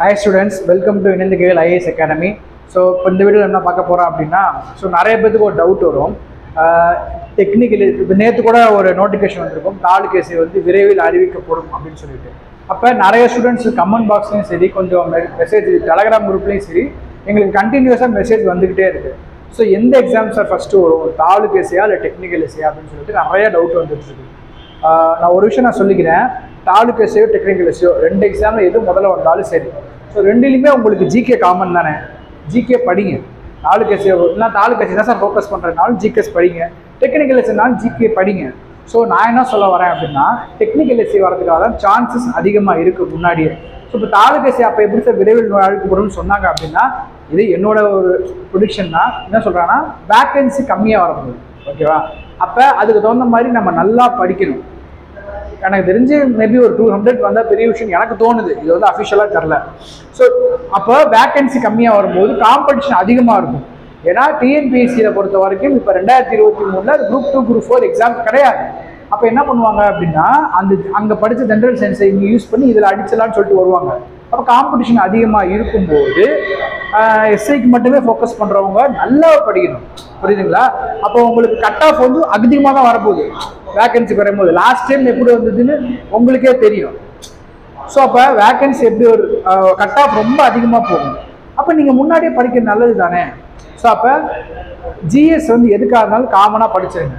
hi students welcome to இணைந்த கேள் IAS academy so இப்போ இந்த வீடியோவில் என்ன பார்க்க போகிறோம் அப்படின்னா ஸோ நிறைய பேருக்கு ஒரு டவுட் வரும் டெக்னிக்கல் இப்போ நேற்று கூட ஒரு நோட்டிஃபிகேஷன் வந்திருக்கும் நாலு கேஸை வந்து விரைவில் அறிவிக்கப்படும் அப்படின்னு சொல்லிட்டு அப்போ நிறைய ஸ்டூடெண்ட்ஸ் கமெண்ட் பாக்ஸ்லையும் சரி கொஞ்சம் மெசேஜ் டெலகிராம் குரூப்லேயும் சரி எங்களுக்கு கண்டினியூஸாக மெசேஜ் வந்துக்கிட்டே இருக்குது ஸோ எந்த எக்ஸாம் சார் ஃபஸ்ட்டு வரும் தாலு கேஸையா இல்லை டெக்னிக்கல் எஸ்ஸையா அப்படின்னு சொல்லிட்டு நிறைய டவுட் வந்துட்டு இருக்கு ஆஹ் நான் ஒரு விஷயம் நான் சொல்லிக்கிறேன் தாலுக்கு எஸ்ஸையோ டெக்னிக்கல் எஸ்ஸையோ ரெண்டு எக்ஸாமில் எது முதல்ல வந்தாலும் சரி ஸோ ரெண்டுலையுமே உங்களுக்கு ஜிகே காமன் தானே ஜிகே படிங்க தாலுக்கு எஸ்ஸையோ இல்லை தாலுக்கு எஸ்ஸை தான் சார் ஃபோக்கஸ் பண்ணுறதுனாலும் ஜிகேஸ் படிங்க டெக்னிக்கல் எஸ்ஸைனாலும் ஜிகே படிங்க ஸோ நான் என்ன சொல்ல வரேன் அப்படின்னா டெக்னிக்கல் எஸ்ஸை வரதுக்காக தான் சான்சஸ் அதிகமாக இருக்குது முன்னாடியே ஸோ இப்போ தாலுக்கு எஸ்ஸை அப்போ எப்படி சார் விரைவில் அழைக்கப்படும்னு சொன்னாங்க அப்படின்னா இது என்னோட ஒரு ப்ரொடிக்ஷன் தான் என்ன சொல்கிறாங்கன்னா வேக்கன்சி கம்மியாக வரப்போகுது ஓகேவா அப்போ அதுக்கு தகுந்த மாதிரி நம்ம நல்லா படிக்கணும் எனக்கு தெரிஞ்சு மேபி ஒரு டூ ஹண்ட்ரட் வந்தால் பெரிய விஷயம் எனக்கு தோணுது இது வந்து அஃபிஷியலாக தெரில ஸோ அப்போ வேக்கன்சி கம்மியாக வரும்போது காம்படிஷன் அதிகமாக இருக்கும் ஏன்னா டிஎன்பிஎஸ்சியில் பொறுத்த வரைக்கும் இப்போ ரெண்டாயிரத்தி இருபத்தி மூணில் group two group four exam கிடையாது அப்போ என்ன பண்ணுவாங்க அப்படின்னா அந்த அங்கே படித்த ஜென்ரல் சயின்ஸை இங்கே யூஸ் பண்ணி இதில் அடிச்சிடலாம்னு சொல்லிட்டு வருவாங்க அப்போ காம்படிஷன் அதிகமாக இருக்கும்போது எஸ்ஐக்கு மட்டுமே ஃபோக்கஸ் பண்ணுறவங்க நல்லா படிக்கணும் புரியுதுங்களா அப்போ உங்களுக்கு கட் ஆஃப் வந்து அதிகமாக தான் வரப்போகுது வேகன்சி குறையும் போது லாஸ்ட் டைம் எப்படி வந்ததுன்னு உங்களுக்கே தெரியும் ஸோ அப்போ வேகன்சி எப்படி ஒரு கட் ஆஃப் ரொம்ப அதிகமாக போகும் அப்போ நீங்கள் முன்னாடியே படிக்கிறது நல்லது தானே ஸோ அப்போ ஜிஎஸ் வந்து எதுக்காக இருந்தாலும் காமனாக படிச்சிருங்க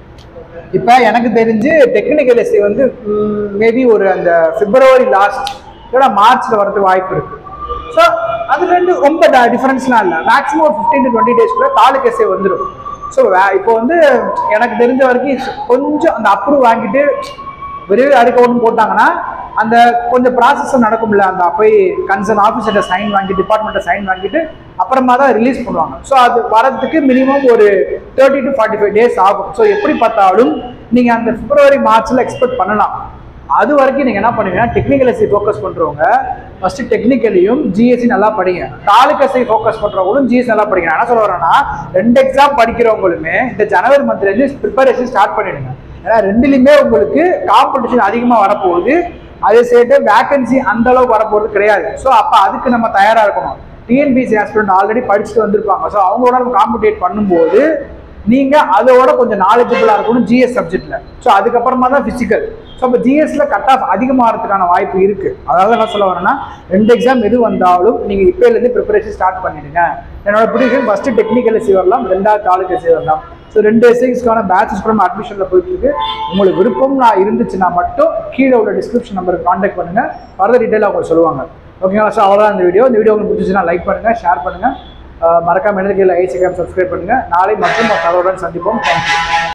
இப்போ எனக்கு தெரிஞ்சு டெக்னிக்கல் எஸ்ஐ வந்து மேபி ஒரு அந்த பிப்ரவரி லாஸ்ட் இல்லைனா மார்ச்சில் வரதுக்கு வாய்ப்பு இருக்கு ஸோ அது ரெண்டு ரொம்ப டிஃபரன்ஸ்லாம் இல்லை மேக்ஸிமம் ஒரு ஃபிஃப்டீன் டு டுவெண்ட்டி டேஸ்க்குள்ள தாலுக்கு எஸ்ஐ வந்துடும் ஸோ இப்போ வந்து எனக்கு தெரிஞ்ச வரைக்கும் கொஞ்சம் அந்த அப்ரூவ் வாங்கிட்டு விரைவில் அறிக்கை ஒன்று போட்டாங்கன்னா அந்த கொஞ்சம் ப்ராசஸ் நடக்கும்ல அந்த போய் கன்சர்ன் ஆஃபீஸர்கிட்ட சைன் வாங்கி டிபார்ட்மெண்ட்டை சைன் வாங்கிட்டு அப்புறமா தான் ரிலீஸ் பண்ணுவாங்க ஸோ அது வரதுக்கு மினிமம் ஒரு thirty to forty five days ஆகும் ஸோ எப்படி பார்த்தாலும் நீங்கள் அந்த பிப்ரவரி மார்ச்சில் எக்ஸ்பெக்ட் பண்ணலாம் அது வரைக்கும் நீங்கள் என்ன பண்ணுவீங்கன்னா டெக்னிக்கல் எஸ்ஐ ஃபோக்கஸ் பண்ணுறவங்க ஃபஸ்ட்டு டெக்னிக்கலையும் ஜிஎஸ்சி நல்லா படிங்க தாலுக்கு எஸ்ஐ ஃபோக்கஸ் பண்ணுறவங்களும் ஜிஎஸ் நல்லா படிங்க நான் என்ன சொல்ல வரேன்னா ரெண்டு எக்ஸாம் படிக்கிறவங்களுமே இந்த ஜனவரி மந்த்லேருந்து ப்ரிப்பரேஷன் ஸ்டார்ட் பண்ணிடுங்க ஏன்னா ரெண்டுலையுமே உங்களுக்கு காம்படிஷன் அதிகமாக வரப்போகுது அதே சேர்த்து வேகன்சி அந்த அளவுக்கு வரப்போகிறது கிடையாது ஸோ அப்போ அதுக்கு நம்ம தயாராக இருக்கணும் டிஎன்பிசி ஆஸ்பிரண்ட் ஆல்ரெடி படிச்சுட்டு வந்திருப்பாங்க ஸோ அவங்களோட நம்ம காம்படேட் பண்ணும்போது நீங்கள் அதோட கொஞ்சம் நாலேஜபிளாக இருக்கணும் ஜிஎஸ் சப்ஜெக்டில் ஸோ அதுக்கப்புறமா தான் ஃபிசிக்கல் ஸோ அப்போ ஜிஎஸ்ல கட் ஆஃப் அதிகமாகிறதுக்கான வாய்ப்பு இருக்குது அதாவது என்ன சொல்ல வரேன்னா ரெண்டு எக்ஸாம் எது வந்தாலும் நீங்கள் இப்போலேருந்து ப்ரிப்பரேஷன் ஸ்டார்ட் பண்ணிடுங்க என்னோட ப்ரிடிஷன் ஃபஸ்ட்டு டெக்னிக்கல் எஸ்சி வரலாம் ரெண்டாவது தாலுக்கு எஸ்சி வரலாம் ஸோ ரெண்டு எஸ்ஐஸ்க்கான பேட்சஸ் கூட அட்மிஷனில் போயிட்டு இருக்கு உங்களுக்கு விருப்பம் நான் இருந்துச்சுன்னா மட்டும் கீழே உள்ள டிஸ்கிரிப்ஷன் நம்பருக்கு காண்டாக்ட் பண்ணுங்க ஃபர்தர் டீட்டெயிலாக அவங்க சொல்லுவாங்க ஓகேங்களா ஸோ அவ்வளோதான் இந்த வீடியோ இந்த வீடியோ உங்களுக்கு பிடிச்சிச்சுன்னா லைக் பண்ணுங்க ஷேர் பண்ணுங்க அஹ் மறக்காம எனக்கு கீழே ஐசி கேம் சப்ஸ்கிரைப் பண்ணுங்க நாளை மற்றும் ஒரு தகவலுடன் சந்திப்போம் தேங்க்யூ